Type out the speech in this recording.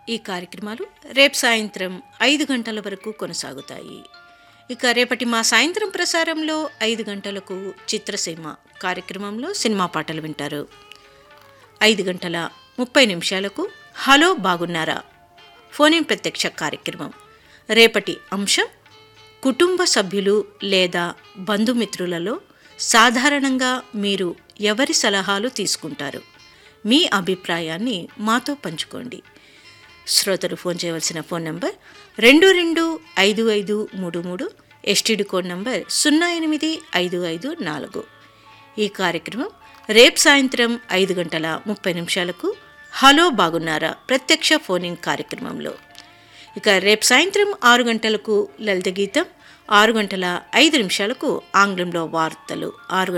ఈ కార్యక్రమాలు రేపు సాయంత్రం ఐదు గంటల వరకు కొనసాగుతాయి ఇక రేపటి మా సాయంత్రం ప్రసారంలో ఐదు గంటలకు చిత్రసీమ కార్యక్రమంలో సినిమా పాటలు వింటారు ఐదు గంటల ముప్పై నిమిషాలకు హలో బాగున్నారా ఫోన్ ప్రత్యక్ష కార్యక్రమం రేపటి అంశం కుటుంబ సభ్యులు లేదా బంధుమిత్రులలో సాధారణంగా మీరు ఎవరి సలహాలు తీసుకుంటారు మీ అభిప్రాయాన్ని మాతో పంచుకోండి శ్రోతలు ఫోన్ చేయవలసిన ఫోన్ నంబర్ రెండు రెండు ఐదు ఐదు మూడు మూడు ఎస్టీడీ కోడ్ నంబర్ సున్నా ఎనిమిది ఐదు ఐదు నాలుగు ఈ కార్యక్రమం రేపు సాయంత్రం ఐదు గంటల ముప్పై నిమిషాలకు హలో బాగున్నారా ప్రత్యక్ష ఫోనింగ్ కార్యక్రమంలో ఇక రేపు సాయంత్రం ఆరు గంటలకు లలిత గీతం ఆరు గంటల ఐదు నిమిషాలకు ఆంగ్లంలో వార్తలు ఆరు